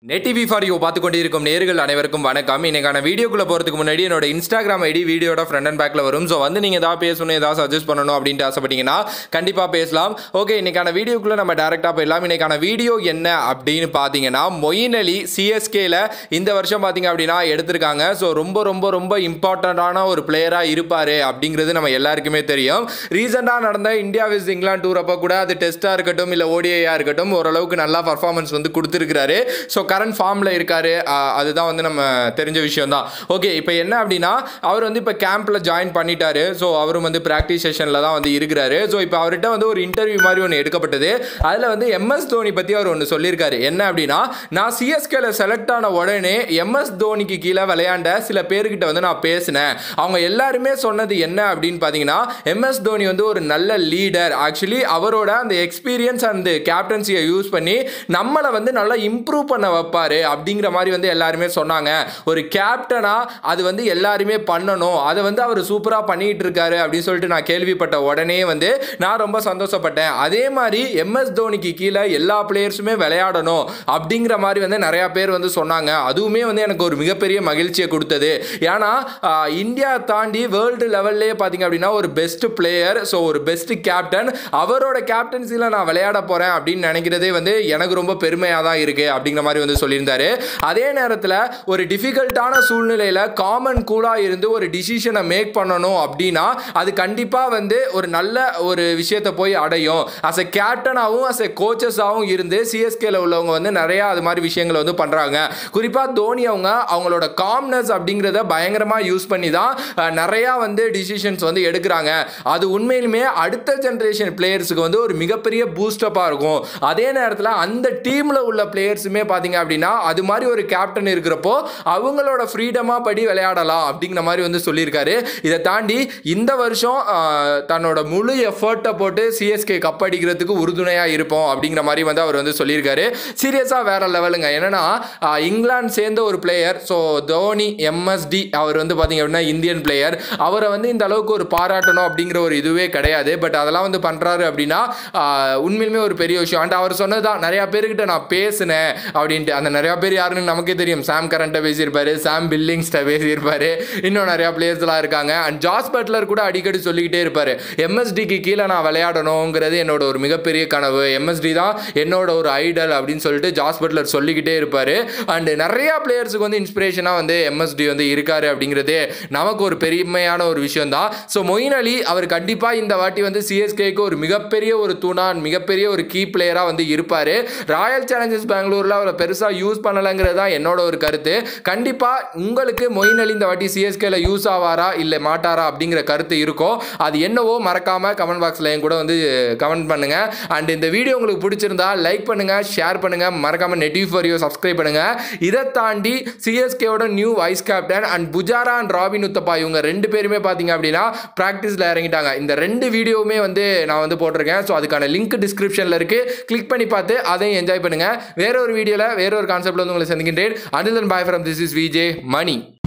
net TV for you பார்த்து கொண்டிருக்கும் நேர்கள் அனைவருக்கும் வணக்கம் இன்னைக்கான வீடியோக்குள்ள போகிறதுக்கு முன்னாடி என்னோட இன்ஸ்டாகிராம் ஐடி வீடியோட ஃப்ரண்ட் அண்ட் பேக்கில் வரும் ஸோ வந்து நீங்கள் ஏதாவது பேசணும் ஏதாவது சஜஸ்ட் பண்ணணும் அப்படின்ட்டு ஆசைப்பட்டீங்கன்னா கண்டிப்பாக பேசலாம் ஓகே இன்னைக்கான வீடியோக்குள்ளே நம்ம டேரெக்டாக போயிடலாம் இன்னைக்கான வீடியோ என்ன அப்படின்னு பார்த்தீங்கன்னா மொயின் அலி சிஎஸ்கேல இந்த வருஷம் பார்த்தீங்க அப்படின்னா எடுத்திருக்காங்க ஸோ ரொம்ப ரொம்ப ரொம்ப இம்பார்ட்டண்ட்டான ஒரு பிளேயராக இருப்பார் அப்படிங்கிறது நம்ம எல்லாருக்குமே தெரியும் ரீசெண்டாக நடந்த இந்தியா விஸ் இங்கிலாந்து டூர் அப்போ கூட அது டெஸ்ட்டாக இருக்கட்டும் இல்லை ஓடிஐயாக இருக்கட்டும் ஓரளவுக்கு நல்லா பர்ஃபார்மன்ஸ் வந்து கொடுத்துருக்காரு ஸோ கரண்ட் ஃபார்மில் இருக்காரு ஆஹ் அதுதான் வந்து நம்ம தெரிஞ்ச விஷயம் தான் ஓகே இப்போ என்ன அப்படின்னா அவர் வந்து இப்போ கேம்பில் ஜாயின் பண்ணிட்டாரு ஸோ அவரும் வந்து ப்ராக்டிஸ் செஷனில் தான் வந்து இருக்கிறாரு ஸோ இப்போ அவர்கிட்ட வந்து ஒரு இன்டர்வியூ மாதிரி ஒன்று எடுக்கப்பட்டது அதில் வந்து எம்எஸ் தோனி பற்றி அவர் ஒன்று சொல்லியிருக்காரு என்ன அப்படின்னா நான் சிஎஸ்கேல செலக்ட் ஆன உடனே எம்எஸ் தோனிக்கு கீழே விளையாண்ட சில பேர்கிட்ட வந்து நான் பேசினேன் அவங்க எல்லாருமே சொன்னது என்ன அப்படின்னு பார்த்தீங்கன்னா எம்எஸ் தோனி வந்து ஒரு நல்ல லீடர் ஆக்சுவலி அவரோட அந்த எக்ஸ்பீரியன்ஸ் அந்த கேப்டன்சியை யூஸ் பண்ணி நம்மளை வந்து நல்லா இம்ப்ரூவ் பண்ண வைப்பாரு அப்படிங்கிற மாதிரி வந்து எல்லாருமே சொன்னாங்க ஒரு கேப்டனா அது வந்து எல்லாருமே பண்ணணும் அதை வந்து அவர் சூப்பராக பண்ணிட்டு இருக்காரு அப்படின்னு சொல்லிட்டு நான் கேள்விப்பட்ட உடனே வந்து நான் ரொம்ப சந்தோஷப்பட்டேன் அதே மாதிரி எம்எஸ் தோனிக்கு கீழே எல்லா பிளேயர்ஸுமே விளையாடணும் அப்படிங்கிற மாதிரி வந்து நிறையா பேர் வந்து சொன்னாங்க அதுவுமே வந்து எனக்கு ஒரு மிகப்பெரிய மகிழ்ச்சியை கொடுத்தது ஏன்னா ஆஹ், இந்தியா தாண்டி வேர்ல்டு லெவல்லே பார்த்தீங்க அப்படின்னா ஒரு பெஸ்ட் பிளேயர் ஸோ ஒரு பெஸ்ட் கேப்டன் அவரோட கேப்டன்சியில் நான் விளையாட போகிறேன் அப்படின்னு நினைக்கிறதே வந்து எனக்கு ரொம்ப பெருமையாக தான் இருக்குது அப்படிங்கிற மாதிரி வந்து சொல்லியிருந்தாரு அதே நேரத்தில் ஒரு டிஃபிகல்ட்டான சூழ்நிலையில் காமன் கூலாக இருந்து ஒரு டிசிஷனை மேக் பண்ணணும் அப்படின்னா அது கண்டிப்பாக வந்து ஒரு நல்ல ஒரு விஷயத்தை போய் அடையும் அஸ் எ கேப்டனாகவும் அஸ் எ கோச்சஸாகவும் இருந்து சிஎஸ்கேல உள்ளவங்க வந்து நிறையா அது மாதிரி விஷயங்களை வந்து பண்ணுறாங்க குறிப்பாக தோனி அவங்க அவங்களோட காம்னஸ் அப்படிங்கிறத பயங்கரமாக யூஸ் பண்ணி தான் அஹ், நிறையா வந்து டிசிஷன்ஸ் வந்து எடுக்கிறாங்க அது உண்மையிலுமே அடுத்த ஜென்ரேஷன் பிளேயர்ஸுக்கு வந்து ஒரு மிகப்பெரிய பூஸ்டப்பாக இருக்கும் அதே நேரத்தில் அந்த டீமில் உள்ள பிளேயர்ஸுமே பார்த்தீங்க அப்படின்னா அது மாதிரி ஒரு கேப்டன் இருக்கிறப்போ அவங்களோட ஃப்ரீடமாக படி விளையாடலாம் அப்படிங்கிற மாதிரி வந்து சொல்லியிருக்காரு இதை தாண்டி இந்த வருஷம் ஆஹ், தன்னோட முழு எஃபர்ட்டை போட்டு சிஎஸ்கே கப் அடிக்கிறதுக்கு உறுதுணையாக இருப்போம் அப்படிங்கிற மாதிரி வந்து அவர் வந்து சொல்லியிருக்காரு சீரியஸாக வேற லெவலுங்க என்னன்னா ஆஹ், இங்கிலாந்து சேர்ந்த ஒரு பிளேயர் ஸோ தோனி எம்எஸ்டி அவர் வந்து பார்த்தீங்க அப்படின்னா இந்தியன் பிளேயர் அவரை வந்து இந்த அளவுக்கு ஒரு பாராட்டணும் அப்படிங்கிற ஒரு இதுவே கிடையாது பட் அதெல்லாம் வந்து பண்ணுறாரு அப்படின்னா ஆஹ், உண்மையிலுமே ஒரு பெரிய விஷயம் அண்ட் அவர் சொன்னதுதான் நிறையா பேர்கிட்ட நான் பேசினேன் அப்படின்ட்டு அந்த நிறையா பேர் யாருன்னு நமக்கே தெரியும் சாம் கரண்ட்டை பேசியிருப்பாரு சாம் பில்லிங்ஸ்ட்டை பேசியிருப்பாரு இன்னும் நிறையா பிளேயர்ஸ்லாம் இருக்காங்க அண்ட் ஜாஸ் பட்லர் கூட அடிக்கடி சொல்லிக்கிட்டே இருப்பாரு எம்எஸ்டிக்கு கீழே நான் விளையாடணுங்கிறது என்னோட ஒரு மிகப்பெரிய கனவு எம்எஸ்டி தான் என்னோட ஒரு ஐடல் அப்படின்னு சொல்லிட்டு ஜாஸ் பட்லர் சொல்லிக்கிட்டே இருப்பாரு அண்ட் நிறையா பிளேயர்ஸுக்கு வந்து இன்ஸ்பிரேஷனாக வந்து எம்எஸ்டி வந்து இருக்காரு அப்படிங்கிறது நமக்கு ஒரு பெருமையான ஒரு விஷயம் தான் ஸோ மொயின் அலி அவர் கண்டிப்பாக இந்த வாட்டி வந்து சிஎஸ்கேக்கு ஒரு மிகப்பெரிய ஒரு தூணா மிகப்பெரிய ஒரு கீ பிளேயராக வந்து இருப்பார் ராயல் சேலஞ்சர்ஸ் பெங்களூரில் அவரை பெருசாக யூஸ் பண்ணலைங்கிறது தான் என்னோட ஒரு கருத்து கண்டிப்பாக உங்களுக்கு மொயின் அலி இந்த வாட்டி சிஎஸ்கேல யூஸ் ஆவாரா இல்லை மாட்டாரா அப்படிங்கிற கருத்து இருக்கோ அது என்னவோ மறக்காமல் கமெண்ட் பாக்ஸில் என் கூட வந்து கமெண்ட் பண்ணுங்க அண்ட் இந்த வீடியோ உங்களுக்கு பிடிச்சிருந்தா லைக் பண்ணுங்க ஷேர் பண்ணுங்க மறக்காம நெட்டிவ் ஃபார் யூ சப்ஸ்கிரைப் பண்ணுங்க இதை தாண்டி சிஎஸ்கேவோட new vice captain and Pujara and Robin Uthappa இவங்க ரெண்டு பேருமே பார்த்தீங்க அப்படின்னா ப்ராக்டிஸில் இறங்கிட்டாங்க இந்த ரெண்டு வீடியோவுமே வந்து நான் வந்து போட்டிருக்கேன் ஸோ அதுக்கான லிங்க் டிஸ்கிரிப்ஷனில் இருக்கு கிளிக் பண்ணி பார்த்து அதையும் என்ஜாய் பண்ணுங்க வேற ஒரு வீடியோவில் வேற ஒரு கான்செப்ட்ல வந்து உங்களை சந்திக்கின்றேன் Anil Bhai from this is VJ money